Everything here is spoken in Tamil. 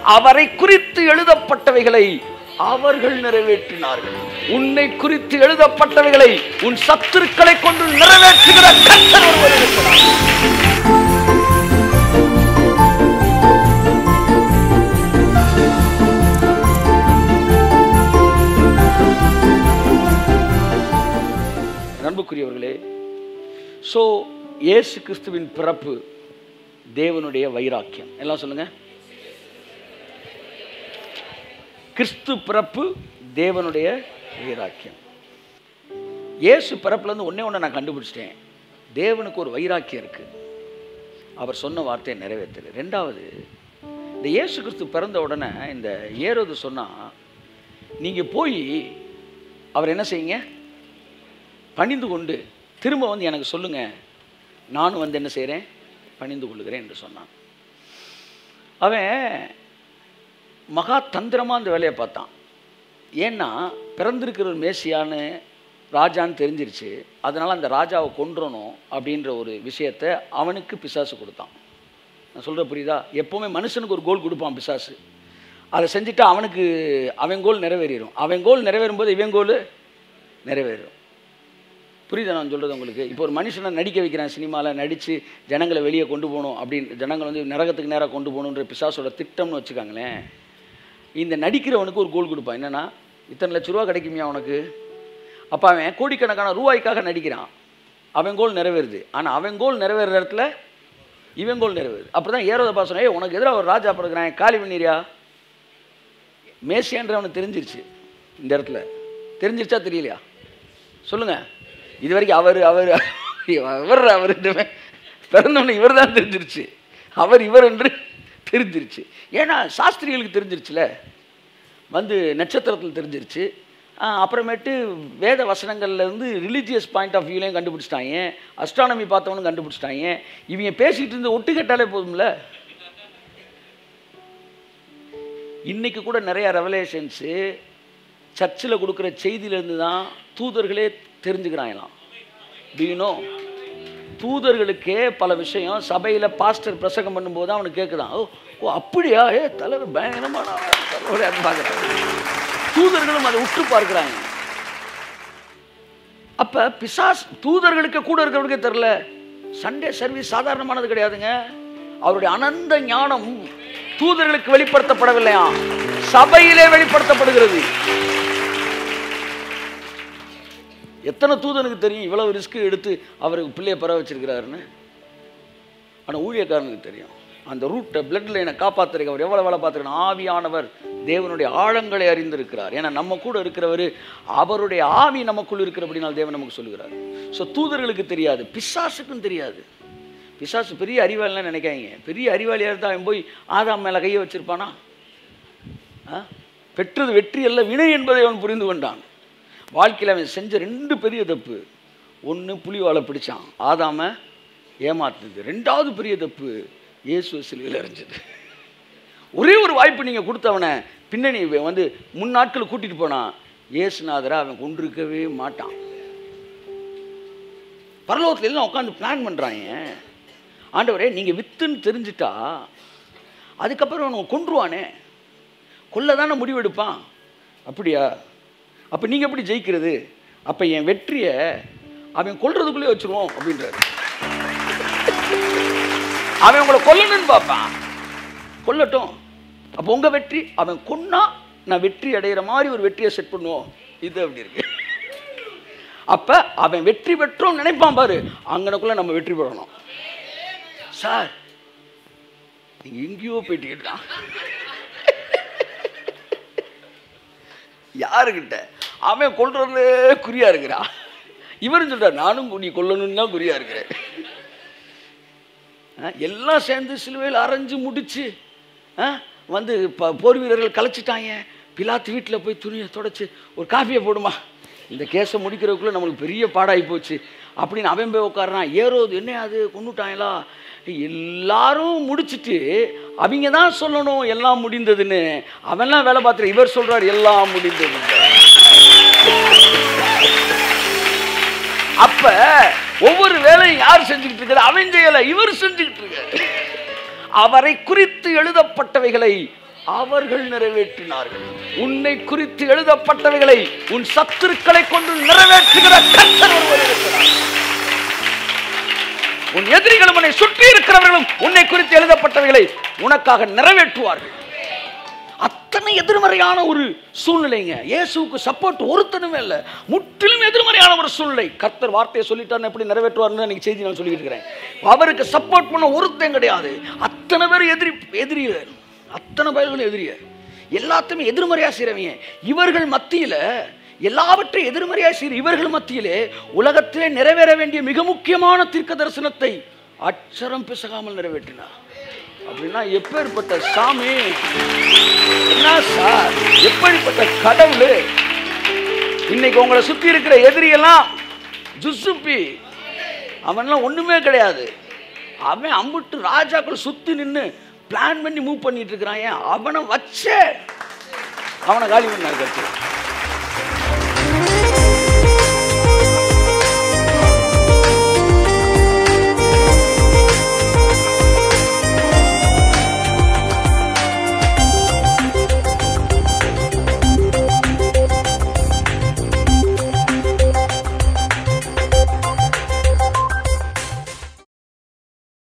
அவரை குறித்து எழுதப்பட்டவைகளை அவர்கள் நிறைவேற்றினார்கள் உன்னை குறித்து எழுதப்பட்டவைகளை உன் சத்துருக்களை கொண்டு நிறைவேற்றுகிற கர்த்தர் ஒருவர் இருக்கிறார் அன்புக்குரியவர்களே ஸோ இயேசு கிறிஸ்துவின் பிறப்பு தேவனுடைய வைராக்கியம் எல்லாம் சொல்லுங்க கிறிஸ்து பிறப்பு தேவனுடைய வைராக்கியம் இயேசு பிறப்புலேருந்து ஒன்றே ஒன்று நான் கண்டுபிடிச்சிட்டேன் தேவனுக்கு ஒரு வைராக்கியம் இருக்குது அவர் சொன்ன வார்த்தையை நிறைவேற்றல ரெண்டாவது இந்த இயேசு கிறிஸ்து பிறந்த உடனே இந்த ஏரோது சொன்னால் நீங்கள் போய் அவர் என்ன செய்யுங்க பணிந்து கொண்டு திரும்ப வந்து எனக்கு சொல்லுங்க நானும் வந்து என்ன செய்கிறேன் பணிந்து கொள்ளுகிறேன் என்று சொன்னான் அவன் மகா தந்திரமாக அந்த வேலையை பார்த்தான் ஏன்னா பிறந்திருக்கிற ஒரு மேசியான்னு ராஜான்னு தெரிஞ்சிருச்சு அதனால் அந்த ராஜாவை கொன்றணும் அப்படின்ற ஒரு விஷயத்தை அவனுக்கு பிசாசு கொடுத்தான் நான் சொல்கிற புரியுதா எப்போவுமே மனுஷனுக்கு ஒரு கோல் கொடுப்பான் பிசாசு அதை செஞ்சுட்டு அவனுக்கு அவன் கோல் நிறைவேறிடும் அவன் கோல் நிறைவேறும்போது இவன் கோல் நிறைவேறும் புரியுதா நான் சொல்கிறது உங்களுக்கு இப்போ ஒரு மனுஷனை நடிக்க வைக்கிறேன் சினிமாவில் நடித்து ஜனங்களை வெளியே கொண்டு போகணும் அப்படின்னு ஜனங்களை வந்து நரகத்துக்கு நேராக கொண்டு போகணுன்ற பிசாசோட திட்டம்னு வச்சுக்காங்களேன் இந்த நடிக்கிறவனுக்கு ஒரு கோல் கொடுப்பான் என்னென்னா இத்தனை லட்ச ரூபா கிடைக்குமியா உனக்கு அப்போ அவன் கோடிக்கணக்கான ரூபாய்க்காக நடிக்கிறான் அவன் கோல் நிறைவேறுது ஆனால் அவன் கோல் நிறைவேறுற இடத்துல இவன் கோல் நிறைவேறுது அப்படி தான் ஏறோத பாசனம் ஏய் உனக்கு எதிராக ஒரு ராஜா பிறகுறான் காலி பண்ணிரியா மேசியான்றவனுக்கு தெரிஞ்சிருச்சு இந்த இடத்துல தெரிஞ்சிருச்சா தெரியலையா சொல்லுங்கள் இது வரைக்கும் அவர் அவர் அவர் அவர் பிறந்தவனு இவர் தான் தெரிஞ்சிருச்சு அவர் இவர் என்று தெரிஞ்சிருச்சு ஏன்னா சாஸ்திரிகளுக்கு தெரிஞ்சிருச்சுல வந்து நட்சத்திரத்தில் தெரிஞ்சிருச்சு ஆ, அப்புறமேட்டு வேத வசனங்கள்ல இருந்து ரிலீஜியஸ் பாயிண்ட் ஆஃப் வியூலையும் கண்டுபிடிச்சிட்டாங்க அஸ்ட்ரானமி பார்த்தவனும் கண்டுபிடிச்சிட்டாங்க இவங்க பேசிக்கிட்டு இருந்து ஒட்டு கேட்டாலே போதும்ல இன்னைக்கு கூட நிறைய ரெவலேஷன்ஸு சர்ச்சில் கொடுக்குற செய்தியிலேருந்து தான் தூதர்களே தெரிஞ்சுக்கிறாங்களாம் டியூனோ தூதர்களுக்கே பல விஷயம் சபையில் பாஸ்டர் பிரசங்கம் பண்ணும்போது தான் அவனுக்கு கேட்குதான் ஓ ஓ அப்படியா ஏ தலைவர் பயங்கரமான தலைவர் பார்க்குறாங்க தூதர்களும் அதை உற்று பார்க்குறாங்க அப்போ பிசாஸ் தூதர்களுக்கு கூட இருக்கிறவனுக்கே தெரில சண்டே சர்வீஸ் சாதாரணமானது கிடையாதுங்க அவருடைய அனந்த ஞானம் தூதர்களுக்கு வெளிப்படுத்தப்படவில்லையா சபையிலே வெளிப்படுத்தப்படுகிறது எத்தனை தூதனுக்கு தெரியும் இவ்வளவு ரிஸ்க் எடுத்து அவருக்கு பிள்ளைய பெற வச்சிருக்கிறாருன்னு ஆனால் ஊழியக்காரனுக்கு தெரியும் அந்த ரூட்டை பிளட் லைனை காப்பாற்றுறதுக்கு அவர் எவ்வளோ வேலை பார்த்துருக்கணும் ஆவியானவர் தேவனுடைய ஆழங்களை அறிந்திருக்கிறார் ஏன்னா நம்ம கூட இருக்கிறவர் அவருடைய ஆவி நமக்குள் இருக்கிறபடினால் தேவன் நமக்கு சொல்லுகிறார் ஸோ தூதர்களுக்கு தெரியாது பிசாசுக்கும் தெரியாது பிசாசு பெரிய அறிவாளிலாம் நினைக்காதீங்க பெரிய அறிவாளியாக இருந்தால் அவன் போய் ஆதாம் மேலே கையை வச்சிருப்பானா ஆ? பெற்றது வெற்றி அல்ல வினை என்பதை அவன் புரிந்து கொண்டான் வாழ்க்கையில் அவன் செஞ்ச ரெண்டு பெரிய தப்பு ஒன்று புலிவாலை பிடிச்சான் ஆதாம ஏமாத்துது ரெண்டாவது பெரிய தப்பு இயேசு சிலுவையில் அறிஞ்சது ஒரே ஒரு வாய்ப்பு நீங்கள் கொடுத்தவனை பின்னணி வந்து முன்னாட்கள் கூட்டிகிட்டு போனான் இயேசுநாதரை அவன் கொண்டிருக்கவே மாட்டான் பரலோகத்துல எல்லாம் உட்காந்து பிளான் பண்ணுறாங்க ஆண்டவரே நீங்கள் வித்துன்னு தெரிஞ்சிட்டா அதுக்கப்புறம் அவனை கொன்றுவானே கொல்ல தானே முடிவெடுப்பான் அப்படியா அப்போ நீங்கள் எப்படி ஜெயிக்கிறது அப்போ என் வெற்றியை அவன் கொல்றதுக்குள்ளே வச்சுருவோம் அப்படின்றாரு அவன் உங்களை கொல்லணும்னு பார்ப்பான் கொல்லட்டும் அப்போ உங்கள் வெற்றி அவன் கொன்னா நான் வெற்றி அடைகிற மாதிரி ஒரு வெற்றியை செட் பண்ணுவோம் இது அப்படி இருக்கு அப்போ அவன் வெற்றி பெற்றோம் நினைப்பான் பாரு அங்கனக்குள்ளே நம்ம வெற்றி பெறணும் சார் நீங்க எங்கேயோ போயிட்டீங்கடா யாருக்கிட்ட அவன் கொல்றது குறியா இருக்கிறான் இவரும் சொல்றார் நானும் நீ கொல்லணும்னு தான் குறியா இருக்கிறேன் ஆ, எல்லாம் சேர்ந்து சிலுவையில் அரைஞ்சு முடிச்சு ஆ, வந்து ப போர் வீரர்கள் கலைச்சிட்டாங்க பிலாத்து வீட்டில் போய் துணியை தொடச்சி ஒரு காஃபியை போடுமா இந்த கேஸை முடிக்கிறதுக்குள்ளே நம்மளுக்கு பெரிய பாடாகி போச்சு அப்படின்னு அவன் போய் உட்காரான் ஏறோது என்ன அது கொண்டுட்டாங்களா எல்லாரும் முடிச்சிட்டு அவங்க தான் சொல்லணும் எல்லாம் முடிந்ததுன்னு அவன்லாம் வேலை பார்த்துரு இவர் சொல்றார் எல்லாம் முடிந்தது அப்ப ஒவ்வொரு வேலையும் யார் செஞ்சுக்கிட்டு இருக்கிற அவன் செய்யல இவர் செஞ்சுக்கிட்டு இருக்க அவரை குறித்து எழுதப்பட்டவைகளை அவர்கள் நிறைவேற்றினார்கள் உன்னை குறித்து எழுதப்பட்டவைகளை உன் சத்துருக்களை கொண்டு நிறைவேற்றுகிற கர்த்தர் ஒருவர் இருக்கிறார் உன் எதிரிகளும் உன்னை சுற்றி இருக்கிறவர்களும் உன்னை குறித்து எழுதப்பட்டவைகளை உனக்காக நிறைவேற்றுவார்கள் அத்தனை எதிர்மறையான ஒரு சூழ்நிலைங்க இயேசுவுக்கு சப்போர்ட் ஒருத்தனுமே இல்லை முற்றிலும் எதிர்மறையான ஒரு சூழ்நிலை கர்த்தர் வார்த்தையை சொல்லிட்டாருன்னு எப்படி நிறைவேற்றுவார்னு இன்னைக்கு செய்தி நான் சொல்லிட்டு இருக்கிறேன் அவருக்கு சப்போர்ட் பண்ண ஒருத்தன் கிடையாது அத்தனை பேர் எதிரி எதிரிய அத்தனை பேர்களும் எதிரிய எல்லாத்தையுமே எதிர்மறையா செய்கிறவங்க இவர்கள் மத்தியில் எல்லாவற்றையும் எதிர்மறையா செய்கிற இவர்கள் மத்தியிலே உலகத்திலே நிறைவேற வேண்டிய மிக முக்கியமான தீர்க்க தரிசனத்தை அச்சரம் பிசகாமல் நிறைவேற்றினார் அப்படின்னா எப்பேற்பட்ட சாமி என்ன சார் எப்படிப்பட்ட கடவுள் இன்னைக்கு உங்களை சுத்தி இருக்கிற எதிரியெல்லாம் ஜுசுப்பி அவன்லாம் ஒண்ணுமே கிடையாது அவன் அம்புட்டு ராஜாக்கள் சுத்தி நின்று பிளான் பண்ணி மூவ் பண்ணிட்டு இருக்கிறான் ஏன் அவனை வச்சே அவனை காலி பண்ணார் கட்சி